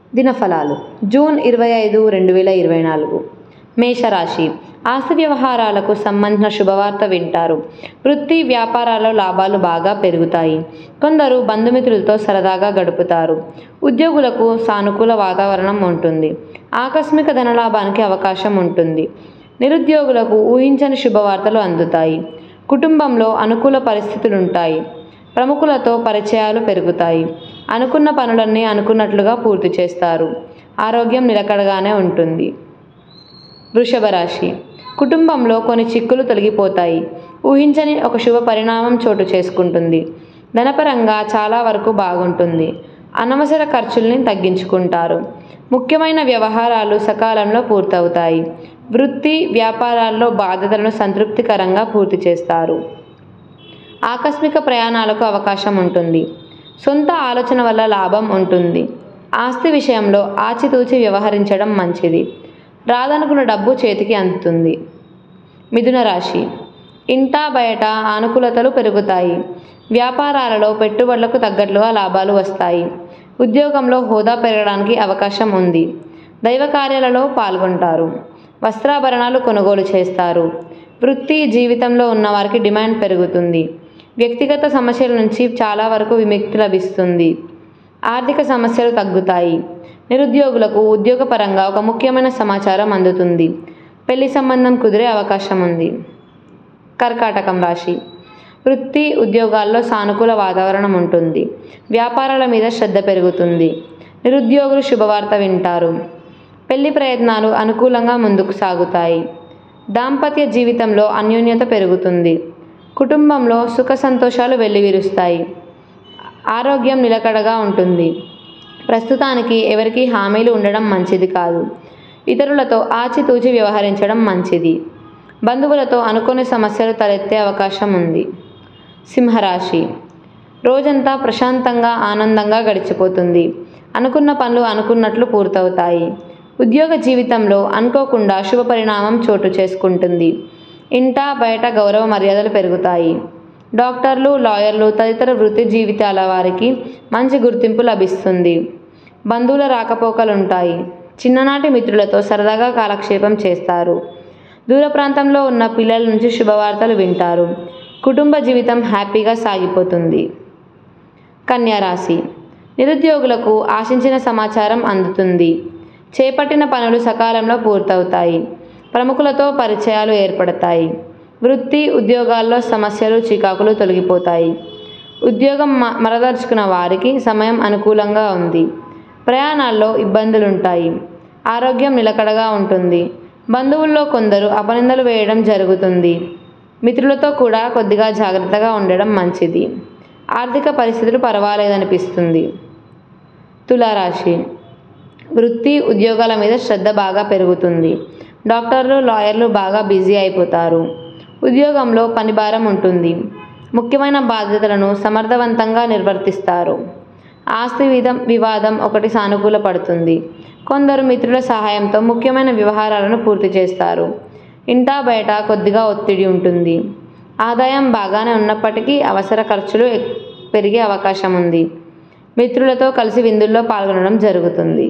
దినఫలాలు June ఇరవై ఐదు రెండు వేల ఇరవై నాలుగు మేషరాశి ఆస్తి వ్యవహారాలకు సంబంధించిన శుభవార్త వింటారు వృత్తి వ్యాపారాల్లో లాభాలు బాగా పెరుగుతాయి కొందరు బంధుమిత్రులతో సరదాగా గడుపుతారు ఉద్యోగులకు సానుకూల వాతావరణం ఉంటుంది ఆకస్మిక ధనలాభానికి అవకాశం ఉంటుంది నిరుద్యోగులకు ఊహించని శుభవార్తలు అందుతాయి కుటుంబంలో అనుకూల పరిస్థితులుంటాయి ప్రముఖులతో పరిచయాలు పెరుగుతాయి అనుకున్న పనులన్నీ అనుకున్నట్లుగా పూర్తి చేస్తారు ఆరోగ్యం నిలకడగానే ఉంటుంది వృషభ రాశి కుటుంబంలో కొన్ని చిక్కులు తొలగిపోతాయి ఊహించని ఒక శుభ పరిణామం చోటు చేసుకుంటుంది ధనపరంగా చాలా వరకు బాగుంటుంది అనవసర ఖర్చుల్ని తగ్గించుకుంటారు ముఖ్యమైన వ్యవహారాలు సకాలంలో పూర్తవుతాయి వృత్తి వ్యాపారాల్లో బాధ్యతలను సంతృప్తికరంగా పూర్తి చేస్తారు ఆకస్మిక ప్రయాణాలకు అవకాశం ఉంటుంది సొంత ఆలోచన వల్ల లాభం ఉంటుంది ఆస్తి విషయంలో ఆచితూచి వ్యవహరించడం మంచిది రాదనుకున్న డబ్బు చేతికి అందుతుంది మిథున రాశి ఇంటా బయట అనుకూలతలు పెరుగుతాయి వ్యాపారాలలో పెట్టుబడులకు తగ్గట్లుగా లాభాలు వస్తాయి ఉద్యోగంలో హోదా పెరగడానికి అవకాశం ఉంది దైవ కార్యాలలో పాల్గొంటారు వస్త్రాభరణాలు కొనుగోలు చేస్తారు వృత్తి జీవితంలో ఉన్నవారికి డిమాండ్ పెరుగుతుంది వ్యక్తిగత సమస్యల నుంచి చాలా వరకు విముక్తి లభిస్తుంది ఆర్థిక సమస్యలు తగ్గుతాయి నిరుద్యోగులకు ఉద్యోగపరంగా ఒక ముఖ్యమైన సమాచారం అందుతుంది పెళ్లి సంబంధం కుదిరే అవకాశం ఉంది కర్కాటకం రాశి వృత్తి ఉద్యోగాల్లో సానుకూల వాతావరణం ఉంటుంది వ్యాపారాల మీద శ్రద్ధ పెరుగుతుంది నిరుద్యోగులు శుభవార్త వింటారు పెళ్లి ప్రయత్నాలు అనుకూలంగా ముందుకు సాగుతాయి దాంపత్య జీవితంలో అన్యోన్యత పెరుగుతుంది కుటుంబంలో సుఖ సంతోషాలు వెల్లివిరుస్తాయి ఆరోగ్యం నిలకడగా ఉంటుంది ప్రస్తుతానికి ఎవరికీ హామీలు ఉండడం మంచిది కాదు ఇతరులతో ఆచితూచి వ్యవహరించడం మంచిది బంధువులతో అనుకోని సమస్యలు తలెత్తే అవకాశం ఉంది సింహరాశి రోజంతా ప్రశాంతంగా ఆనందంగా గడిచిపోతుంది అనుకున్న పనులు అనుకున్నట్లు పూర్తవుతాయి ఉద్యోగ జీవితంలో అనుకోకుండా శుభ పరిణామం చోటు చేసుకుంటుంది ఇంటా బయట గౌరవ మర్యాదలు పెరుగుతాయి డాక్టర్లు లాయర్లు తదితర వృత్తి జీవితాల వారికి మంచి గుర్తింపు లభిస్తుంది బంధువుల రాకపోకలుంటాయి చిన్ననాటి మిత్రులతో సరదాగా కాలక్షేపం చేస్తారు దూర ప్రాంతంలో ఉన్న పిల్లల నుంచి శుభవార్తలు వింటారు కుటుంబ జీవితం హ్యాపీగా సాగిపోతుంది కన్యారాశి నిరుద్యోగులకు ఆశించిన సమాచారం అందుతుంది చేపట్టిన పనులు సకాలంలో పూర్తవుతాయి ప్రముఖులతో పరిచయాలు ఏర్పడతాయి వృత్తి ఉద్యోగాల్లో సమస్యలు చికాకులు తొలగిపోతాయి ఉద్యోగం మ మరదర్చుకున్న వారికి సమయం అనుకూలంగా ఉంది ప్రయాణాల్లో ఇబ్బందులుంటాయి ఆరోగ్యం నిలకడగా ఉంటుంది బంధువుల్లో కొందరు అపనిందలు వేయడం జరుగుతుంది మిత్రులతో కూడా కొద్దిగా జాగ్రత్తగా ఉండడం మంచిది ఆర్థిక పరిస్థితులు పర్వాలేదనిపిస్తుంది తులారాశి వృత్తి ఉద్యోగాల మీద శ్రద్ధ బాగా పెరుగుతుంది డాక్టర్లు లాయర్లు బాగా బిజీ అయిపోతారు ఉద్యోగంలో పనిభారం ఉంటుంది ముఖ్యమైన బాధ్యతలను సమర్థవంతంగా నిర్వర్తిస్తారు ఆస్తి విధం వివాదం ఒకటి సానుకూల పడుతుంది కొందరు మిత్రుల సహాయంతో ముఖ్యమైన వ్యవహారాలను పూర్తి చేస్తారు ఇంటా బయట కొద్దిగా ఒత్తిడి ఉంటుంది ఆదాయం బాగానే ఉన్నప్పటికీ అవసర ఖర్చులు ఎక్- పెరిగే అవకాశం ఉంది మిత్రులతో కలిసి విందుల్లో పాల్గొనడం జరుగుతుంది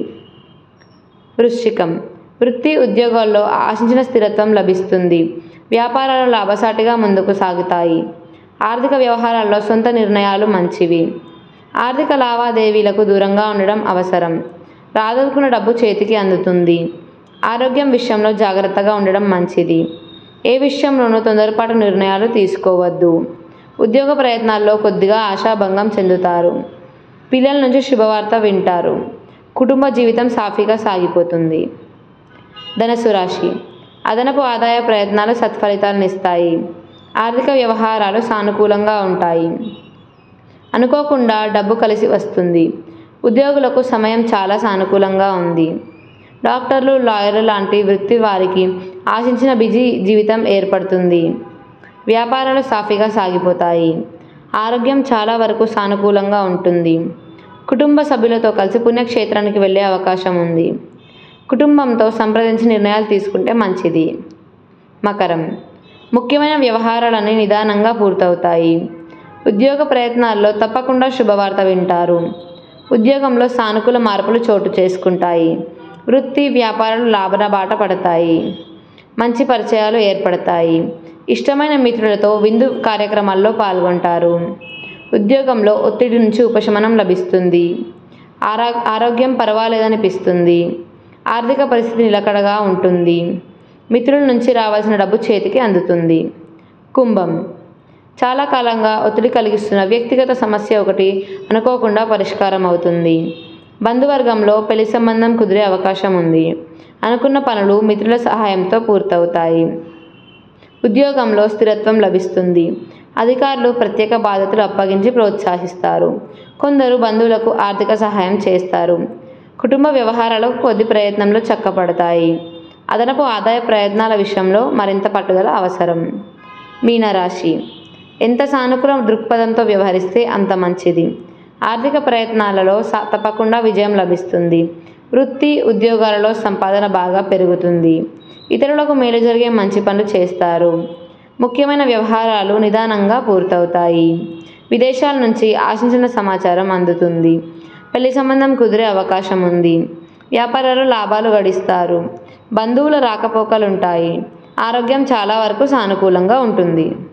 వృశ్చికం వృత్తి ఉద్యోగాల్లో ఆశించిన స్థిరత్వం లభిస్తుంది వ్యాపారాలు లాభసాటిగా ముందుకు సాగుతాయి ఆర్థిక వ్యవహారాల్లో సొంత నిర్ణయాలు మంచివి ఆర్థిక లావాదేవీలకు దూరంగా ఉండడం అవసరం రాదనుకున్న డబ్బు చేతికి అందుతుంది ఆరోగ్యం విషయంలో జాగ్రత్తగా ఉండడం మంచిది ఏ విషయంలోనూ తొందరపాటు నిర్ణయాలు తీసుకోవద్దు ఉద్యోగ ప్రయత్నాల్లో కొద్దిగా ఆశాభంగం చెందుతారు పిల్లల నుంచి శుభవార్త వింటారు కుటుంబ జీవితం సాఫీగా సాగిపోతుంది ధనసు రాశి అదనపు ఆదాయ ప్రయత్నాలు సత్ఫలితాలనిస్తాయి ఆర్థిక వ్యవహారాలు సానుకూలంగా ఉంటాయి అనుకోకుండా డబ్బు కలిసి వస్తుంది ఉద్యోగులకు సమయం చాలా సానుకూలంగా ఉంది డాక్టర్లు లాయర్లు లాంటి వృత్తి వారికి ఆశించిన బిజీ జీవితం ఏర్పడుతుంది వ్యాపారాలు సాఫీగా సాగిపోతాయి ఆరోగ్యం చాలా వరకు సానుకూలంగా ఉంటుంది కుటుంబ సభ్యులతో కలిసి పుణ్యక్షేత్రానికి వెళ్ళే అవకాశం ఉంది కుటుంబంతో సంప్రదించి నిర్ణయాలు తీసుకుంటే మంచిది మకరం ముఖ్యమైన వ్యవహారాలన్నీ నిదానంగా పూర్తవుతాయి ఉద్యోగ ప్రయత్నాల్లో తప్పకుండా శుభవార్త వింటారు ఉద్యోగంలో సానుకూల మార్పులు చోటు చేసుకుంటాయి వృత్తి వ్యాపారాలు లాభన బాట పడతాయి మంచి పరిచయాలు ఏర్పడతాయి ఇష్టమైన మిత్రులతో విందు కార్యక్రమాల్లో పాల్గొంటారు ఉద్యోగంలో ఒత్తిడి నుంచి ఉపశమనం లభిస్తుంది ఆరా ఆరోగ్యం పర్వాలేదనిపిస్తుంది ఆర్థిక పరిస్థితి నిలకడగా ఉంటుంది మిత్రుల నుంచి రావాల్సిన డబ్బు చేతికి అందుతుంది కుంభం చాలా కాలంగా ఒత్తిడి కలిగిస్తున్న వ్యక్తిగత సమస్య ఒకటి అనుకోకుండా పరిష్కారం అవుతుంది బంధువర్గంలో పెళ్లి సంబంధం కుదిరే అవకాశం ఉంది అనుకున్న పనులు మిత్రుల సహాయంతో పూర్తవుతాయి ఉద్యోగంలో స్థిరత్వం లభిస్తుంది అధికారులు ప్రత్యేక బాధ్యతలు అప్పగించి ప్రోత్సహిస్తారు కొందరు బంధువులకు ఆర్థిక సహాయం చేస్తారు కుటుంబ వ్యవహారాలకు కొద్ది ప్రయత్నంలో చక్కపడతాయి అదనపు ఆదాయ ప్రయత్నాల విషయంలో మరింత పట్టుదల అవసరం మీనరాశి ఎంత సానుకూల దృక్పథంతో వ్యవహరిస్తే అంత మంచిది ఆర్థిక ప్రయత్నాలలో సా తప్పకుండా విజయం లభిస్తుంది వృత్తి ఉద్యోగాలలో సంపాదన బాగా పెరుగుతుంది ఇతరులకు మేలు జరిగే మంచి పనులు చేస్తారు ముఖ్యమైన వ్యవహారాలు నిదానంగా పూర్తవుతాయి విదేశాల నుంచి ఆశించిన సమాచారం అందుతుంది పెళ్లి సంబంధం కుదిరే అవకాశం ఉంది వ్యాపారాలు లాభాలు గడిస్తారు బంధువుల రాకపోకలుంటాయి ఆరోగ్యం చాలా వరకు సానుకూలంగా ఉంటుంది